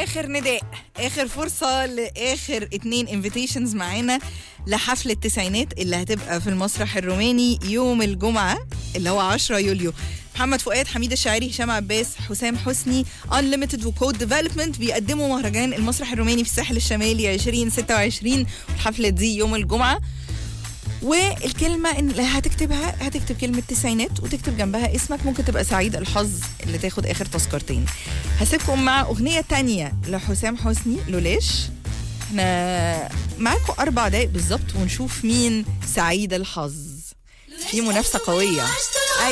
اخر نداء اخر فرصه لاخر اتنين انفيتيشنز معانا لحفل التسعينات اللي هتبقى في المسرح الروماني يوم الجمعه اللي هو 10 يوليو محمد فؤاد حميد الشاعري هشام عباس حسام حسني انليمتد وكود ديفلوبمنت بيقدموا مهرجان المسرح الروماني في الساحل الشمالي 2026 والحفله دي يوم الجمعه والكلمة اللي هتكتبها هتكتب كلمة تسعينات وتكتب جنبها اسمك ممكن تبقى سعيد الحظ اللي تاخد آخر تذكرتين هسيبكم مع أغنية تانية لحسام حسني لولاش احنا معاكم أربع دقايق بالظبط ونشوف مين سعيد الحظ في منافسة قوية